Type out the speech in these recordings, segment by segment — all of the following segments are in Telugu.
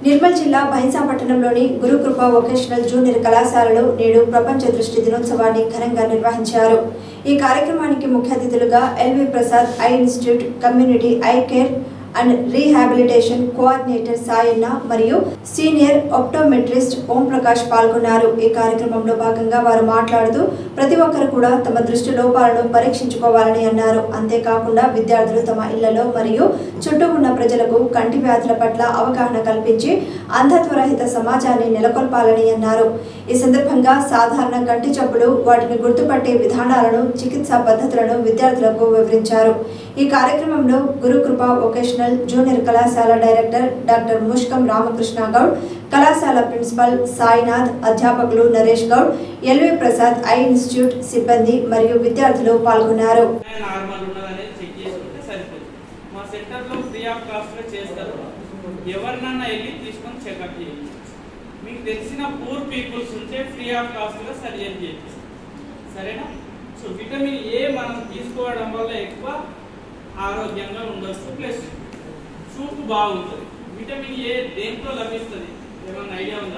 నిర్మల్ జిల్లా బైన్సా పట్టణంలోని గురుకృప వొకేషనల్ జూనియర్ కళాశాలలో నేడు ప్రపంచ దృష్టి దినోత్సవాన్ని ఘనంగా నిర్వహించారు ఈ కార్యక్రమానికి ముఖ్య అతిథులుగా LV Prasad eye institute community eye care and rehabilitation coordinator Sayanna మరియు సీనియర్ ఆప్టోమెట్రిస్ట్ ఓం ప్రకాష్ పాల్గొన్నారు ఈ కార్యక్రమంలో భాగంగా వారు మాట్లాడుతూ ప్రతి ఒక్కరు కూడా తమ దృష్టి లోపాలను పరీక్షించుకోవాలని అన్నారు అంతేకాకుండా విద్యార్థులు తమ ఇళ్లలో మరియు చుట్టూ ఉన్న ప్రజలకు కంటి వ్యాధుల పట్ల అవగాహన కల్పించి అంధత్వరహిత సమాజాన్ని నెలకొల్పాలని అన్నారు ఈ సందర్భంగా సాధారణ కంటి జబ్బులు వాటిని గుర్తుపట్టే విధానాలను చికిత్సా పద్ధతులను విద్యార్థులకు వివరించారు ఈ కార్యక్రమంలో గురుకృప వొకేషనల్ జూనియర్ కళాశాల డైరెక్టర్ డాక్టర్ ముష్కం రామకృష్ణ గౌడ్ కళాశాల ప్రిన్సిపల్ సాయినాథ్ అధ్యాపకులు Naresh Goud LV Prasad eye institute సిబ్బంది మరియు విద్యార్థులు పాల్గొన్నారు నార్మల్ ఉన్నదనేది చెక్ చేసుకుంటే సరిపోతుంది మా సెంటర్లో ఫ్రీ ఆఫ్ కాస్ట్లో చేస్తారు ఎవరినన్నా వెళ్ళి తీసుకొని చెకప్ చేయండి మీకు తెలిసిన పూర్ పీపుల్స్ ఉంటే ఫ్రీ ఆఫ్ కాస్ట్లో సర్జరీ చేపిస్తారు సరేనా సో విటమిన్ ఏ మనం తీసుకోవడం వల్ల ఎక్కువ ఆరోగ్యంగా ఉండొచ్చు ప్లస్ చూపు బాగుంటుంది విటమిన్ ఏ దేంట్లో లభిస్తుంది ఏమన్నా ఐడియా ఉందా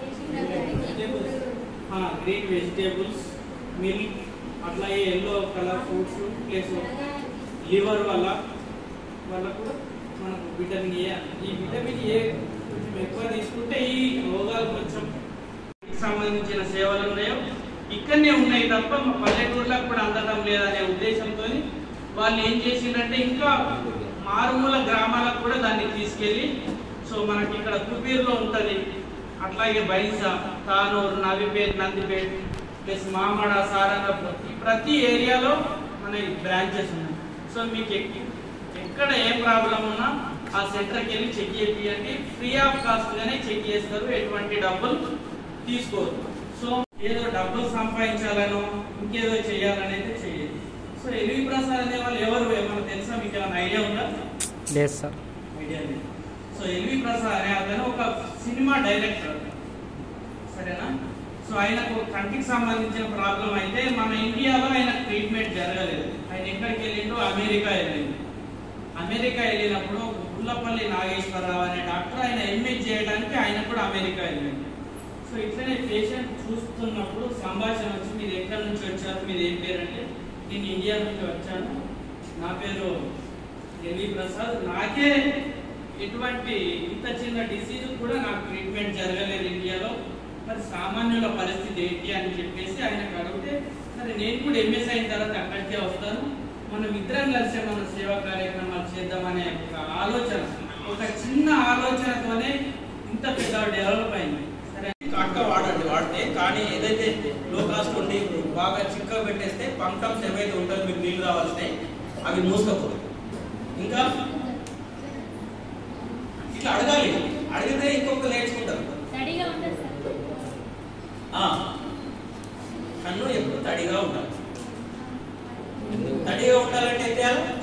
గ్రీన్ వెజిటేబుల్స్ మిల్క్ అట్లాగే yellow colour fruits plus liver వల్ల వల్ల కూడా మనకు విటమిన్ ఏ ఈ విటమిన్ ఏ కొంచెం ఎక్కువ తీసుకుంటే ఈ రోగాలు కొంచెం సంబంధించిన సేవలు ఉన్నాయో ఇక్కడనే ఉన్నాయి తప్ప మా పల్లెటూర్లకు కూడా అందడం లేదనే ఉద్దేశంతో వాళ్ళు ఏం చేసిందంటే ఇంకా మారుమూల గ్రామాలకు కూడా దాన్ని తీసుకెళ్ళి సో మనకి ఇక్కడ కుబీర్లో ఉంటుంది అట్లాగే బైన్సా తానూరు నవిపేట్ నందిపేట్ ప్లస్ మామడ సారంగపూర్ ఈ ప్రతి ఏరియాలో మన బ్రాంచెస్ ఉన్నాయి సో మీకు ఎక్- ఎక్కడ ఏ ప్రాబ్లం ఉన్నా ఆ సెంటర్కి వెళ్ళి చెక్ చేయండి ఫ్రీ ఆఫ్ కాస్ట్ గానే చెక్ చేస్తారు ఎటువంటి డబ్బులు తీసుకోవద్దు సో ఏదో డబ్బులు సంపాదించాలనో ఇంకేదో చేయాలని అయితే చేయదు సో ఎల్వి ప్రసాద్ అనే వాళ్ళు ఎవరు ఏమన్నా తెలుసా మీకు ఏమైనా ఐడియా ఉందా లేదు సార్ ఐడియా లేదు సో ఎల్వి ప్రసాద్ అనే అతను ఒక సినిమా డైరెక్టర్ సరేనా సో ఆయనకు కంటికి సంబంధించిన ప్రాబ్లం అయితే మన ఇండియాలో ఆయన ట్రీట్మెంట్ జరగలేదు ఆయన ఎక్కడికి వెళ్ళిండు అమెరికా వెళ్ళిండు అమెరికా వెళ్ళినప్పుడు గుల్లపల్లి నాగేశ్వరరావు అనే డాక్టర్ ఆయన ఎంఎస్ చేయడానికి ఆయన కూడా అమెరికా వెళ్ళిండు సో ఇట్లనే పేషెంట్ చూస్తున్నప్పుడు సంభాషణ వచ్చి మీరు ఎక్కడి నుంచి వచ్చారు మీరు ఏం పేరు అంటే నేను ఇండియా నుంచి వచ్చాను నా పేరు ఎల్వి ప్రసాద్ నాకే ఎటువంటి ఇంత చిన్న డిసీజ్ కూడా నాకు ట్రీట్మెంట్ జరగలేదు ఇండియాలో మరి సామాన్యుల పరిస్థితి ఏంటి అని చెప్పేసి ఆయనకు అడిగితే సరే నేను కూడా ఎంఎస్ అయిన తర్వాత అక్కడికే వస్తాను మనం ఇద్దరం కలిసి మన సేవా కార్యక్రమాలు చేద్దామనే ఒక ఆలోచన ఒక చిన్న ఆలోచనతోనే ఇంత పెద్ద డెవలప్ అయింది సరే కాట్గా వాడండి వాడితే కానీ ఏదైతే లో కాస్ట్ ఉండి బాగా చిక్కగా పెట్టేస్తే పంక్టమ్స్ ఏవైతే ఉంటాయో మీకు నీళ్ళు రావాల్సినాయి అవి మూసుకపోతాయి ఇంకా ఇట్లా అడగాలి అడిగితే ఇంకొక నేర్చుకుంటారు తడిగా ఉంటుంది సార్ ఆ, కన్ను ఎప్పుడు తడిగా ఉండాలి తడిగా ఉండాలంటే ఏం చేయాలి